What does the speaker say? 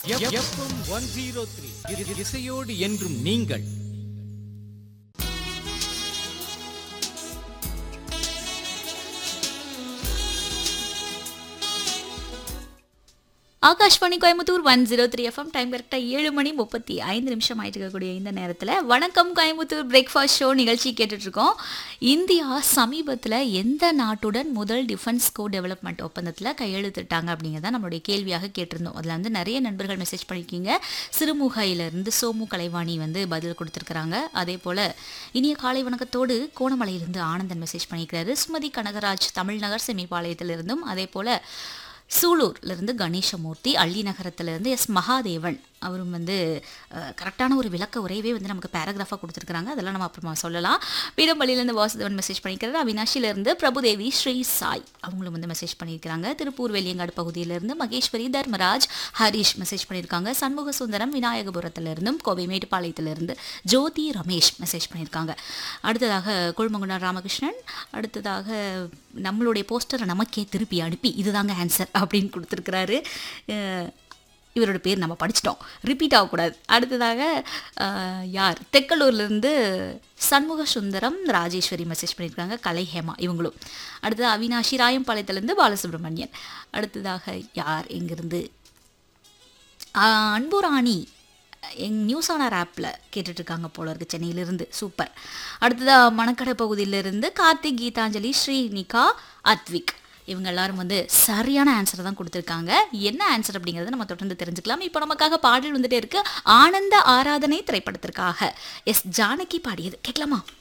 FM one zero three இசையோடு என்றும் நீங்கள் Akashvani Coimbatore one zero three FM time கரெக்டாக ஏழு மணி முப்பத்தி ஐந்து நிமிஷம் ஆயிட்டு இருக்கக்கூடிய இந்த நேரத்தில் வணக்கம் கோயம்புத்தூர் பிரேக்ஃபாஸ்ட் ஷோ நிகழ்ச்சி கேட்டுட்டு இருக்கோம் இந்தியா சமீபத்தில் எந்த நாட்டுடன் முதல் டிஃபென்ஸ் கோ டெவலப்மெண்ட் ஒப்பந்தத்தில் கையெழுத்திட்டாங்க அப்படிங்கிறத நம்மளுடைய கேள்வியாக கேட்டிருந்தோம் அதில் வந்து நிறைய நண்பர்கள் மெசேஜ் பண்ணியிருக்கீங்க சிறுமுகையிலிருந்து சோமு கலைவாணி வந்து பதில் கொடுத்துருக்குறாங்க அதே போல் இனிய காலை வணக்கத்தோடு கோணமலையிலிருந்து ஆனந்தன் மெசேஜ் பண்ணியிருக்கிறாரு சுமதி கனகராஜ் தமிழ்நகர் செமிபாளையத்திலிருந்தும் அதே போல் சூலூர்லேருந்து கணேசமூர்த்தி அள்ளி நகரத்துலேருந்து எஸ் மகாதேவன் அவரும் வந்து கரெக்டான ஒரு விளக்க உரையவே வந்து நமக்கு பேராகிராஃபாக கொடுத்துருக்காங்க அதெல்லாம் நம்ம அப்புறமா சொல்லலாம் பீடம்பள்ளியிலேருந்து வாசுதேவன் மெசேஜ் பண்ணியிருக்கிறாரு அவினாஷிலேருந்து பிரபுதேவி ஸ்ரீ சாய் அவங்களும் வந்து மெசேஜ் பண்ணியிருக்கிறாங்க திருப்பூர் வெள்ளியங்காடு பகுதியிலேருந்து மகேஸ்வரி தர்மராஜ் ஹரிஷ் மெசேஜ் பண்ணியிருக்காங்க சண்முக சுந்தரம் விநாயகபுரத்துலேருந்தும் கோவை மேட்டுப்பாளையத்திலிருந்து ஜோதி ரமேஷ் மெசேஜ் பண்ணியிருக்காங்க அடுத்ததாக குழுமங்குணர் ராமகிருஷ்ணன் அடுத்ததாக நம்மளுடைய போஸ்டரை நமக்கே திருப்பி அனுப்பி இதுதாங்க ஆன்சர் அப்படின்னு கொடுத்துருக்கிறாரு அஹ் இவரோட பேர் நம்ம படிச்சிட்டோம் ரிப்பீட் ஆகக்கூடாது அடுத்ததாக அஹ், யார் தெக்கலூர்லேருந்து சண்முக சுந்தரம் ராஜேஸ்வரி மெசேஜ் பண்ணியிருக்காங்க கலை ஹேமா இவங்களும் அடுத்தது அவினாஷி ராயம்பாளையத்துலேருந்து பாலசுப்ரமணியன் அடுத்ததாக யார் எங்கிருந்து ஆஹ், அன்பு ராணி எங் நியூஸ் ஆனர் ஆப்பில் கேட்டுட்ருக்காங்க போல இருக்கு சென்னையிலிருந்து சூப்பர் அடுத்ததாக மணக்கடை பகுதியிலிருந்து கார்த்திக் கீதாஞ்சலி ஸ்ரீனிகா அத்விக் இவங்க எல்லாரும் வந்து சரியான ஆன்சரை தான் கொடுத்துருக்காங்க என்ன ஆன்சர் அப்படிங்கிறத நம்ம தொடர்ந்து தெரிஞ்சுக்கலாம் இப்போ நமக்காக பாடல் வந்துட்டே இருக்கு ஆனந்த ஆராதனை திரைப்படத்திற்காக எஸ் ஜானகி பாடியது கேட்கலாமா